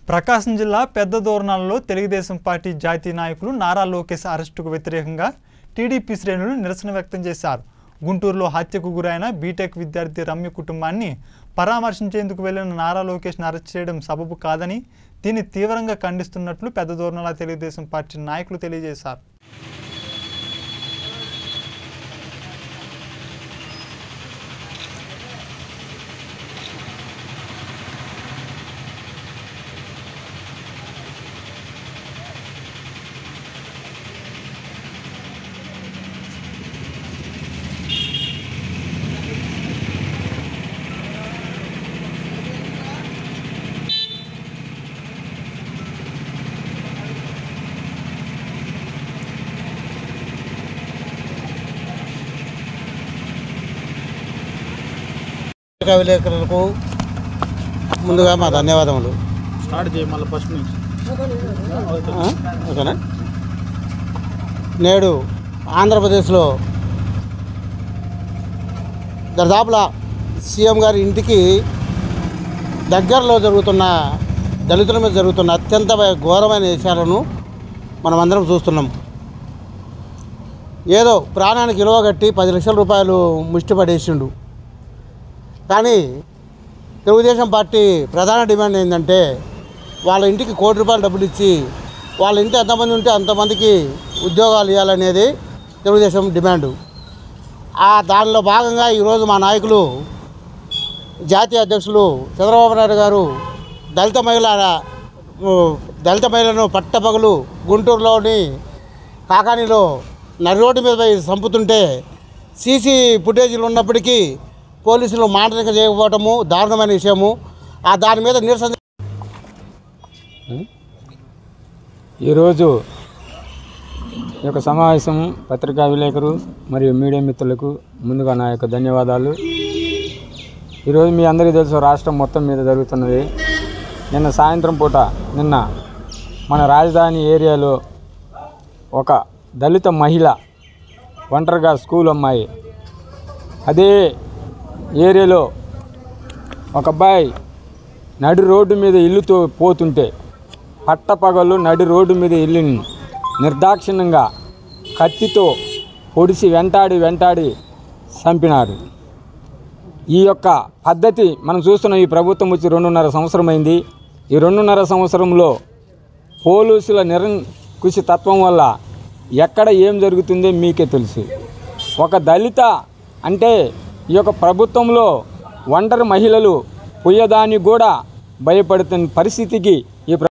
ప్రకాశం జిల్లా పెద్ద దూరణాలలో తెలుగుదేశం పార్టీ జాతీయ నాయకులు నారా లోకేష్ అరెస్టుకు వ్యతిరేకంగా టీడీపీ శ్రేణులు నిరసన వ్యక్తం చేశారు గుంటూరులో హత్యకు గురైన బీటెక్ విద్యార్థి రమ్య కుటుంబాన్ని పరామర్శించేందుకు వెళ్లిన నారా లోకేష్ను అరెస్ట్ చేయడం సబబు కాదని దీన్ని తీవ్రంగా ఖండిస్తున్నట్లు పెద్ద దూరణాల తెలుగుదేశం పార్టీ నాయకులు తెలియజేశారు పత్రికా విలేకరులకు ముందుగా మా ధన్యవాదములు స్టార్ట్ చేయి మళ్ళీ ఫస్ట్ నుంచి ఆ, ఓకేనా నేడు ఆంధ్రప్రదేశ్లో దర్దాపుల సీఎం గారి ఇంటికి దగ్గరలో జరుగుతున్న దళితుల మీద జరుగుతున్న అత్యంత ఘోరమైన విషయాలను మనమందరం చూస్తున్నాం ఏదో ప్రాణానికి విలువ కట్టి పది లక్షల రూపాయలు ముష్టి పడేసిండు కానీ తెలుగుదేశం పార్టీ ప్రధాన డిమాండ్ ఏంటంటే వాళ్ళ ఇంటికి కోటి రూపాయలు డబ్బులు ఇచ్చి వాళ్ళ ఇంటి ఎంతమంది ఉంటే అంతమందికి ఉద్యోగాలు ఇవ్వాలనేది తెలుగుదేశం డిమాండు ఆ దానిలో భాగంగా ఈరోజు మా నాయకులు జాతీయ అధ్యక్షులు చంద్రబాబు నాయుడు గారు దళిత మహిళ ఉ, దళిత మహిళను పట్టపగలు గుంటూరులోని కాకానీలో నడి రోడ్డు మీద పోయి చంపుతుంటే సీసీ ఫుటేజీలు ఉన్నప్పటికీ పోలీసులు మాండలిక చేయకపోవటము దారుణమైన విషయము ఆ దాని మీద నిరసన ఈరోజు ఈ యొక్క సమావేశం పత్రికా విలేకరు మరియు మీడియా మిత్రులకు ముందుగా నా యొక్క ధన్యవాదాలు ఈరోజు మీ అందరికీ తెలుసు రాష్ట్రం మొత్తం మీద జరుగుతున్నది నిన్న సాయంత్రం పూట నిన్న మన రాజధాని ఏరియాలో ఒక దళిత మహిళ ఒంటరిగా స్కూల్ అమ్మాయి అదే ఏరియాలో ఒక అబ్బాయి నడి రోడ్డు మీద ఇల్లుతో పోతుంటే పట్టపగలు నడి రోడ్డు మీద ఇల్లుని నిర్దాక్షిణ్యంగా కత్తితో పొడిసి వెంటాడి వెంటాడి చంపినాడు ఈ యొక్క పద్ధతి మనం చూస్తున్న ఈ ప్రభుత్వం వచ్చి రెండున్నర సంవత్సరం అయింది ఈ రెండున్నర సంవత్సరంలో పోలీసుల నిరంకుశ తత్వం వల్ల ఎక్కడ ఏం జరుగుతుందో మీకే తెలుసు ఒక దళిత అంటే ఈ యొక్క ప్రభుత్వంలో ఒంటరి మహిళలు పోయేదానికి కూడా భయపడుతున్న పరిస్థితికి ఈ ప్ర-